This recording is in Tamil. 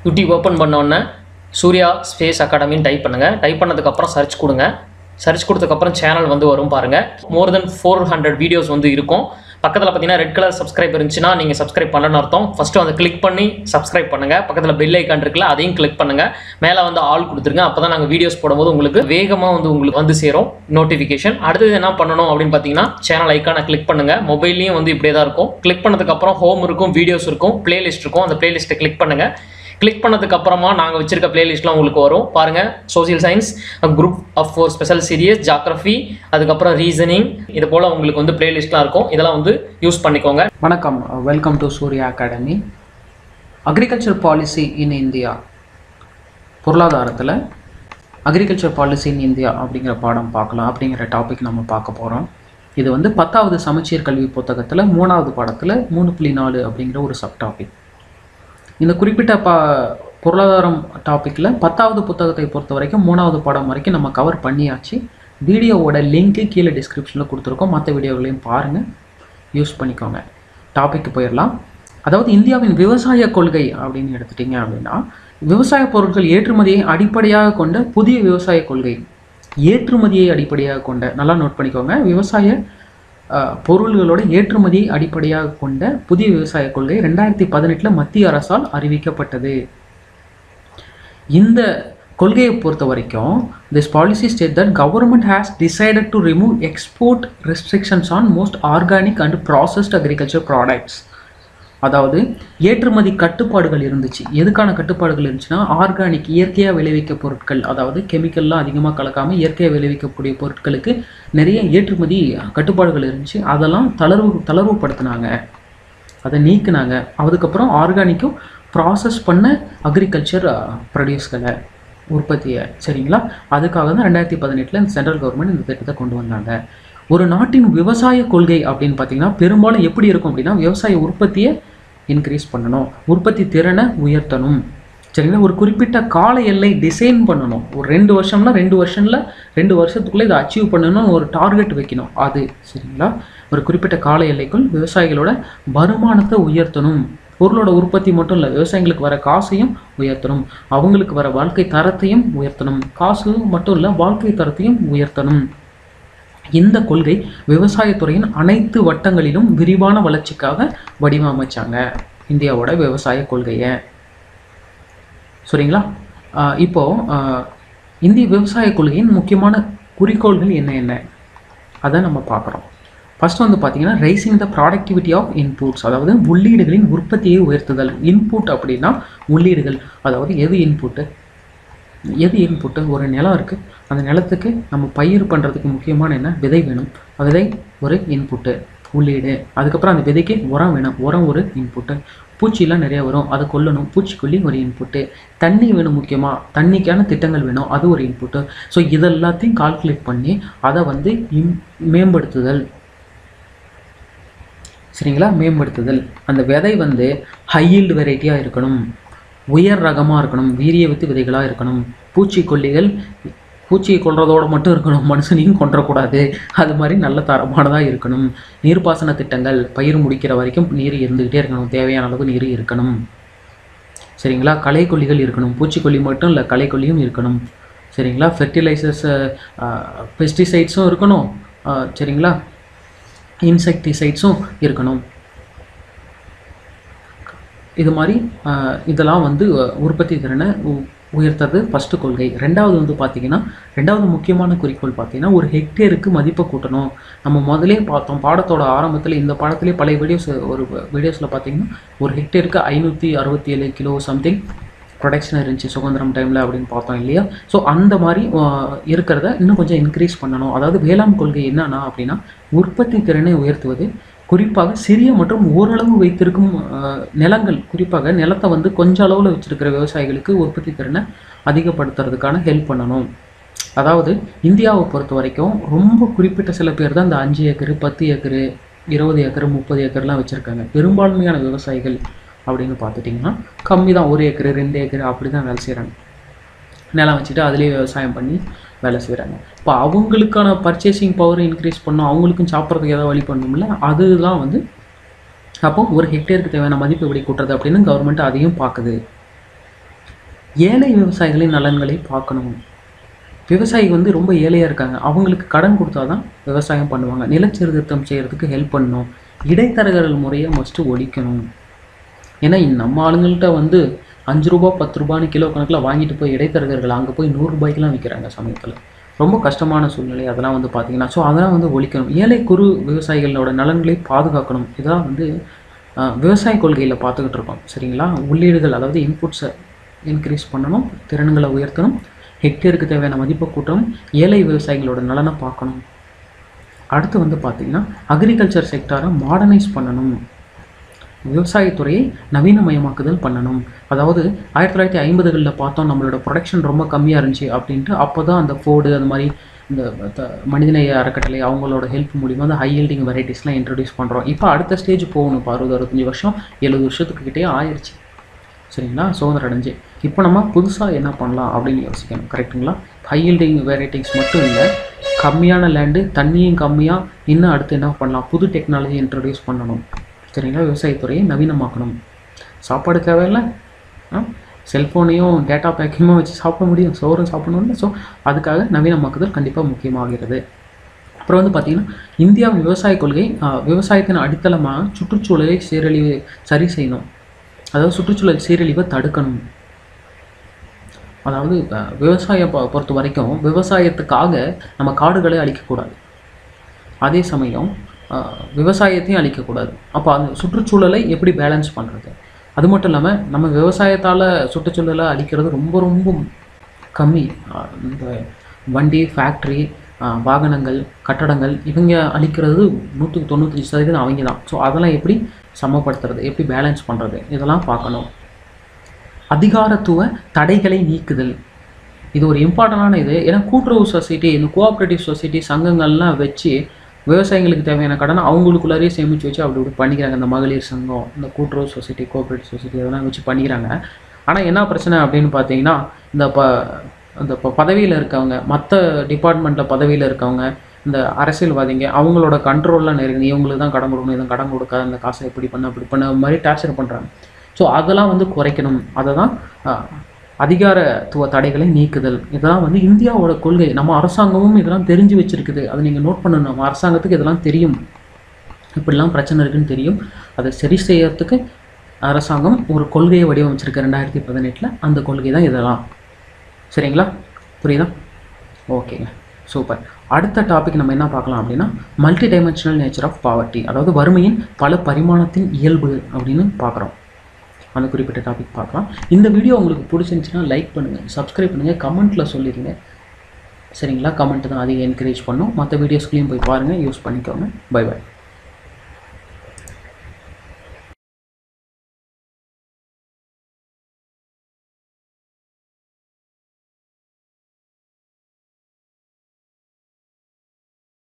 யூடியூப் ஓப்பன் பண்ணோன்னே சூர்யா ஸ்பேஸ் அகாடமின்னு டைப் பண்ணுங்கள் டைப் பண்ணதுக்கப்புறம் சர்ச் கொடுங்க சர்ச் கொடுத்ததுக்கப்புறம் சேனல் வந்து வரும் பாருங்கள் more than four hundred videos வந்து இருக்கும் பக்கத்தில் பார்த்தீங்கன்னா ரெட் கலர் சப்ஸ்கிரைப் இருந்துச்சுன்னா நீங்கள் சப்ஸ்கிரைப் பண்ணணும்னு அர்த்தம் ஃபஸ்ட்டு வந்து கிளிக் பண்ணி சப்ஸ்கிரைப் பண்ணுங்கள் பக்கத்தில் பெல் ஐக்கான் இருக்குல்ல அதையும் கிளிக் பண்ணுங்கள் மேலே வந்து ஆல் கொடுத்துருங்க அப்போ தான் நாங்கள் வீடியோஸ் போடும்போது உங்களுக்கு வேகமாக வந்து உங்களுக்கு வந்து சேரும் நோட்டிஃபிகேஷன் அடுத்தது என்ன பண்ணணும் அப்படின்னு பார்த்தீங்கன்னா சேனல் ஐக்கானை கிளிக் பண்ணுங்கள் மொபைல்லையும் வந்து இப்படியே தான் இருக்கும் கிளிக் பண்ணதுக்கப்புறம் ஹோம் இருக்கும் வீடியோஸ் இருக்கும் பிளேலிஸ்ட் இருக்கும் அந்த பிளேலிஸ்ட்டை கிளிக் பண்ணுங்கள் கிளிக் பண்ணதுக்கு அப்புறமா நாங்கள் வச்சிருக்க பிளேலிஸ்ட்லாம் உங்களுக்கு வரும் பாருங்கள் social science group of four special series geography அதுக்கப்புறம் ரீசனிங் இது போல் உங்களுக்கு வந்து பிளேலிஸ்ட்லாம் இருக்கும் இதெல்லாம் வந்து யூஸ் பண்ணிக்கோங்க வணக்கம் welcome to Surya academy agriculture policy in India பொருளாதாரத்தில் அக்ரிகல்ச்சர் பாலிசி இன் இந்தியா அப்படிங்கிற பாடம் பார்க்கலாம் அப்படிங்கிற டாபிக் நம்ம பார்க்க போகிறோம் இது வந்து பத்தாவது சமச்சீர் கல்வி புத்தகத்தில் மூணாவது பாடத்தில் மூணு புள்ளி நாலு அப்படிங்கிற ஒரு சப் டாபிக் இந்த குறிப்பிட்ட பா பொருளாதாரம் டாப்பிக்கில் பத்தாவது புத்தகத்தை பொறுத்த வரைக்கும் மூணாவது பாடம் வரைக்கும் நம்ம கவர் பண்ணியாச்சு வீடியோவோட லிங்க்கு கீழே டிஸ்கிரிப்ஷனில் கொடுத்துருக்கோம் மற்ற வீடியோகளையும் பாருங்கள் யூஸ் பண்ணிக்கோங்க டாபிக் போயிடலாம் அதாவது இந்தியாவின் விவசாய கொள்கை அப்படின்னு எடுத்துட்டிங்க அப்படின்னா விவசாய பொருட்கள் ஏற்றுமதியை அடிப்படையாக கொண்ட புதிய விவசாய கொள்கை ஏற்றுமதியை அடிப்படையாக கொண்ட நல்லா நோட் பண்ணிக்கோங்க விவசாய அஹ், பொருள்களோட ஏற்றுமதியை அடிப்படையாக கொண்ட புதிய விவசாய கொள்கை ரெண்டாயிரத்தி பதினெட்டில் மத்திய அரசால் அறிவிக்கப்பட்டது இந்த கொள்கையை பொறுத்த வரைக்கும் this policy state that government has decided to remove export restrictions on most organic and processed agriculture products அதாவது ஏற்றுமதி கட்டுப்பாடுகள் இருந்துச்சு எதுக்கான கட்டுப்பாடுகள் இருந்துச்சுன்னா ஆர்கானிக் இயற்கையாக விளைவிக்க பொருட்கள் அதாவது கெமிக்கல்லாம் அதிகமாக கலக்காமல் இயற்கையாக விளைவிக்கக்கூடிய பொருட்களுக்கு நிறைய ஏற்றுமதி கட்டுப்பாடுகள் இருந்துச்சு அதெல்லாம் தளர்வு தளர்வுபடுத்தினாங்க அதை நீக்குனாங்க அதுக்கப்புறம் ஆர்கானிக்கும் ப்ராசஸ் பண்ண அக்ரிகல்ச்சர் ப்ரொடியூஸ்களை உற்பத்தியை சரிங்களா அதுக்காக தான் ரெண்டாயிரத்தி பதினெட்டில் சென்ட்ரல் கவர்மெண்ட் இந்த திட்டத்தை கொண்டு வந்தாங்க ஒரு நாட்டின் விவசாய கொள்கை அப்படின்னு பார்த்தீங்கன்னா பெரும்பாலும் எப்படி இருக்கும் அப்படின்னா விவசாய உற்பத்தியை இன்க்ரீஸ் பண்ணணும் உற்பத்தி திறனை உயர்த்தணும் சரிங்களா ஒரு குறிப்பிட்ட கால எல்லை டிசைன் பண்ணணும் ஒரு ரெண்டு வருஷம்னா ரெண்டு வருஷம்ல ரெண்டு வருஷத்துக்குள்ளே இதை அச்சீவ் பண்ணணும்னு ஒரு டார்கெட் வைக்கணும் அது சரிங்களா ஒரு குறிப்பிட்ட கால எல்லைக்குள் விவசாயிகளோட வருமானத்தை உயர்த்தணும் பொருளோட உற்பத்தி மட்டும் இல்லை விவசாயிகளுக்கு வர காசையும் உயர்த்தணும் அவங்களுக்கு வர வாழ்க்கை தரத்தையும் உயர்த்தணும் காசு மட்டும் இல்லை வாழ்க்கை தரத்தையும் உயர்த்தணும் இந்த கொள்கை விவசாயத்துறையின் அனைத்து வட்டங்களிலும் விரிவான வளர்ச்சிக்காக வடிவமைச்சாங்க இந்தியாவோட விவசாய கொள்கையை சரிங்களா ஆஹ் இப்போ ஆஹ் இந்திய விவசாய கொள்கையின் முக்கியமான குறிக்கோள்கள் என்ன என்ன அதை நம்ம பார்க்குறோம் ஃபர்ஸ்ட் வந்து பார்த்தீங்கன்னா raising the productivity of inputs அதாவது உள்ளீடுகளின் உற்பத்தியை உயர்த்துதல் இன்புட் அப்படின்னா உள்ளீடுகள் அதாவது எது இன்புட்டு எது இன்புட்டு ஒரு நிலம் இருக்குது அந்த நிலத்துக்கு நம்ம பயிர் பண்ணுறதுக்கு முக்கியமான என்ன விதை வேணும் விதை ஒரு இன்புட்டு உள்ளீடு அதுக்கப்புறம் அந்த விதைக்கு உரம் வேணும் உரம் ஒரு இன்புட்டு பூச்சிலாம் நிறைய வரும் அதை கொல்லணும் பூச்சிக்கொல்லி ஒரு இன்புட்டு தண்ணி வேணும் முக்கியமாக தண்ணிக்கான திட்டங்கள் வேணும் அது ஒரு இன்புட்டு ஸோ இதெல்லாத்தையும் கால்குலேட் பண்ணி அதை வந்து இம் மேம்படுத்துதல் சரிங்களா மேம்படுத்துதல் அந்த விதை வந்து ஹையீல்டு வெரைட்டியாக இருக்கணும் உயர் ரகமாக இருக்கணும் வீரிய வித்து விதைகளாக இருக்கணும் பூச்சிக்கொல்லிகள் பூச்சியை கொல்றதோடு மட்டும் இருக்கணும் மனுஷனையும் கொன்றக்கூடாது அது மாதிரி நல்ல தரமானதாக இருக்கணும் நீர்ப்பாசன திட்டங்கள் பயிர் முடிக்கிற வரைக்கும் நீர் இருந்துக்கிட்டே இருக்கணும் தேவையான அளவு நீர் இருக்கணும் சரிங்களா களைக்கொல்லிகள் இருக்கணும் பூச்சிக்கொல்லி மட்டும் இல்லை களைக்கொல்லியும் இருக்கணும் சரிங்களா ஃபெர்டிலைசர்ஸ் பெஸ்டிசைட்ஸும் இருக்கணும் அஹ், சரிங்களா இன்செக்டிசைட்ஸும் இருக்கணும் இது மாதிரி ஆஹ், இதெல்லாம் வந்து அஹ், உற்பத்தி திறனை உ- உயர்த்தது ஃபஸ்ட்டு கொள்கை ரெண்டாவது வந்து பார்த்தீங்கன்னா ரெண்டாவது முக்கியமான குறிக்கோள் பார்த்தீங்கன்னா ஒரு ஹெக்டேருக்கு மதிப்பை கூட்டணும் நம்ம முதலே பார்த்தோம் பாடத்தோட ஆரம்பத்தில் இந்த பாடத்திலே பழைய வீடியோஸ் ஒரு வீடியோஸில் பார்த்தீங்கன்னா ஒரு ஹெக்டேருக்கு ஐநூற்றி அறுபத்தி ஏழு கிலோ சம்திங் ப்ரொடக்ஷன் இருந்துச்சு சுதந்திரம் டைமில் அப்படின்னு பார்த்தோம் இல்லையா ஸோ அந்த மாதிரி ஆஹ், இருக்கிறத இன்னும் கொஞ்சம் இன்க்ரீஸ் பண்ணணும் அதாவது வேளாண் கொள்கை என்னன்னா அப்படின்னா உற்பத்தி திறனை உயர்த்துவது குறிப்பாக சிறிய மற்றும் ஓரளவு வைத்திருக்கும் ஆஹ், நிலங்கள் குறிப்பாக நிலத்தை வந்து கொஞ்ச அளவில் வச்சிருக்கிற விவசாயிகளுக்கு உற்பத்தி திறனை அதிகப்படுத்துறதுக்கான ஹெல்ப் பண்ணணும் அதாவது இந்தியாவை பொறுத்த வரைக்கும் ரொம்ப குறிப்பிட்ட சில பேர் தான் இந்த அஞ்சு ஏக்கரு பத்து ஏக்கரு இருபது ஏக்கர் முப்பது ஏக்கர்லாம் வச்சுருக்காங்க பெரும்பான்மையான விவசாயிகள் அப்படின்னு பார்த்துட்டிங்கன்னா கம்மி தான் ஒரு ஏக்கரு ரெண்டு ஏக்கரு அப்படி தான் வேலை செய்கிறாங்க நிலம் வச்சுட்டு அதுலேயே விவசாயம் பண்ணி வேலை செய்கிறாங்க இப்போ அவங்களுக்கான பர்ச்சேசிங் பவர் இன்க்ரீஸ் பண்ணணும் அவங்களுக்கும் சாப்பிட்றதுக்கு ஏதாவது வழி பண்ணணும்ல அதுதான் வந்து அப்போ ஒரு ஹெக்டேருக்கு தேவையான மதிப்பு எப்படி கூட்டுறது அப்படின்னு கவர்மெண்ட் அதையும் பார்க்குது ஏழை விவசாயிகளின் நலன்களை பார்க்கணும் விவசாயி வந்து ரொம்ப ஏழையாக இருக்காங்க அவங்களுக்கு கடன் கொடுத்தா தான் விவசாயம் பண்ணுவாங்க நிலச்சீர்திருத்தம் செய்கிறதுக்கு ஹெல்ப் பண்ணணும் இடைத்தரகர்கள் முறையை மஸ்ட்டு ஒழிக்கணும் ஏன்னா இந்த நம்ம ஆளுங்கள்ட்ட வந்து அஞ்சு ரூபா பத்து ரூபான்னு கிலோ கணக்கில் வாங்கிட்டு போய் இடைத்தரகர்கள் அங்கே போய் நூறுரூபாய்க்கெலாம் விற்கிறாங்க சமயத்தில் ரொம்ப கஷ்டமான சூழ்நிலை அதெல்லாம் வந்து பார்த்தீங்கன்னா ஸோ அதெல்லாம் வந்து ஒழிக்கணும் ஏழை குறு விவசாயிகளோட நலன்களை பாதுகாக்கணும் இதெல்லாம் வந்து ஆஹ், விவசாய கொள்கையில் பார்த்துக்கிட்டு இருக்கோம் சரிங்களா உள்ளீடுகள் அதாவது இன்புட்ஸை இன்க்ரீஸ் பண்ணணும் திறன்களை உயர்த்தணும் ஹெக்டேருக்கு தேவையான மதிப்பை கூட்டணும் ஏழை விவசாயிகளோட நலனை பார்க்கணும் அடுத்து வந்து பார்த்திங்கன்னா அக்ரிகல்ச்சர் செக்டாரை மாடர்னைஸ் பண்ணணும் விவசாயத்துறையை நவீனமயமாக்குதல் பண்ணணும் அதாவது ஆயிரத்தி தொள்ளாயிரத்தி ஐம்பதுகளில் பார்த்தோம் நம்மளோட ப்ரொடக்ஷன் ரொம்ப கம்மியாக இருந்துச்சு அப்படின்ட்டு அப்போ தான் அந்த ஃபோர்டு அந்த மாதிரி இந்த த- மனிதநேய அறக்கட்டளை அவங்களோட ஹெல்ப் மூலிமா அந்த ஹை ஹீல்டிங் வெரைட்டிஸ்லாம் இன்ட்ரடியூஸ் பண்ணுறோம் இப்போ அடுத்த ஸ்டேஜ் போகணும் இப்போ அறுபது அறுபத்தஞ்சு வருஷம் எழுபது வருஷத்துக்கு கிட்டே ஆயிடுச்சு சரிங்களா சுதந்திரம் அடைஞ்சு இப்போ நம்ம புதுசாக என்ன பண்ணலாம் அப்படின்னு யோசிக்கணும் கரெக்ட்டுங்களா ஹை ஹீல்டிங் வெரைட்டிஸ் மட்டும் இல்லை கம்மியான லேண்டு தண்ணியும் கம்மியாக இன்னும் அடுத்து என்ன பண்ணலாம் புது டெக்னாலஜி இன்ட்ரடியூஸ் பண்ணணும் சரிங்களா விவசாயத்துறையை நவீனமாக்கணும் சாப்பாடு தேவையில்ல செல்ஃபோனையும் டேட்டா பேக்கையுமே வச்சு சாப்பிட முடியும் சோறும் சாப்பிடணும்ல ஸோ அதுக்காக நவீனமாக்குதல் கண்டிப்பாக முக்கியமாகிறது அப்புறம் வந்து பார்த்திங்கன்னா இந்தியாவின் விவசாய கொள்கை ஆஹ், விவசாயத்தின் அடித்தளமாக சுற்றுச்சூழலை சீரழிவு சரி செய்யணும் அதாவது சுற்றுச்சூழல் சீரழிவை தடுக்கணும் அதாவது அஹ், விவசாயம் பொ- பொறுத்த வரைக்கும் விவசாயத்துக்காக நம்ம காடுகளை அழிக்கக்கூடாது அதே சமயம் அஹ், விவசாயத்தையும் அழிக்கக்கூடாது அப்போ அந்த சுற்றுச்சூழலை எப்படி பேலன்ஸ் பண்ணுறது அது மட்டும் இல்லாமல் நம்ம விவசாயத்தால் சுற்றுச்சூழலை அழிக்கிறது ரொம்ப ரொம்ப கம்மி அஹ், இந்த வண்டி ஃபேக்ட்ரி வாகனங்கள் கட்டடங்கள் இவங்க அழிக்கிறது நூற்றுக்கு தொண்ணூத்தஞ்சு சதவீதம் அவங்க தான் ஸோ அதெல்லாம் எப்படி சமப்படுத்துறது எப்படி பேலன்ஸ் பண்ணுறது இதெல்லாம் பார்க்கணும் அதிகாரத்துவ தடைகளை நீக்குதல் இது ஒரு இம்பார்ட்டண்டான இது ஏன்னா கூட்டுறவு சொசைட்டி இந்த கோஆப்ரேட்டிவ் சொசைட்டி சங்கங்கள்லாம் வச்சு விவசாயிகளுக்கு தேவையான கடனை அவங்களுக்குள்ளாரையே சேமித்து வச்சு அப்படி இப்படி பண்ணிக்கிறாங்க இந்த மகளிர் சங்கம் இந்த கூட்டுறவு சொசைட்டி கோஆப்ரேட்டிவ் சொசைட்டி அதெல்லாம் வச்சு பண்ணிக்கிறாங்க ஆனால் என்ன பிரச்சனை அப்படின்னு பார்த்தீங்கன்னா இந்த ப இந்த இப்போ பதவியில் இருக்கவங்க மற்ற டிபார்ட்மெண்ட்டில் பதவியில் இருக்கவங்க இந்த அரசியல்வாதிங்க அவங்களோட கண்ட்ரோல்லாம் நெருங்கி இவங்களுக்கு தான் கடன் கொடுக்கணும் இதை கடன் கொடுக்காத இந்த காசை இப்படி பண்ண அப்படி பண்ண மாதிரி டார்ச்சர் பண்ணுறாங்க ஸோ அதெல்லாம் வந்து குறைக்கணும் அதை தான் ஆஹ், அதிகாரத்துவ தடைகளை நீக்குதல் இதெல்லாம் வந்து இந்தியாவோட கொள்கை நம்ம அரசாங்கமும் இதெல்லாம் தெரிஞ்சு வச்சிருக்குது அதை நீங்கள் நோட் பண்ணணும் நம்ம அரசாங்கத்துக்கு இதெல்லாம் தெரியும் இப்படிலாம் பிரச்சனை இருக்குன்னு தெரியும் அதை சரி செய்யறதுக்கு அரசாங்கம் ஒரு கொள்கையை வடிவமைச்சிருக்கு ரெண்டாயிரத்தி பதினெட்டில் அந்த கொள்கை தான் இதெல்லாம் சரிங்களா புரியுதா ஓகேங்க சூப்பர் அடுத்த டாபிக் நம்ம என்ன பார்க்கலாம் அப்படின்னா multi dimensional nature of poverty அதாவது வறுமையின் பல பரிமாணத்தின் இயல்பு அப்படின்னு பார்க்குறோம் அந்த குறிப்பிட்ட டாபிக் பார்க்கலாம் இந்த வீடியோ உங்களுக்கு பிடிச்சிருந்துச்சுன்னா லைக் பண்ணுங்கள் சப்ஸ்கிரைப் பண்ணுங்கள் கமெண்ட்டில் சொல்லிடுங்க சரிங்களா கமெண்ட் தான் அதிகம் என்கரேஜ் பண்ணும் மற்ற வீடியோஸ்களையும் போய் பாருங்கள் யூஸ் பண்ணிக்கோங்க பை பை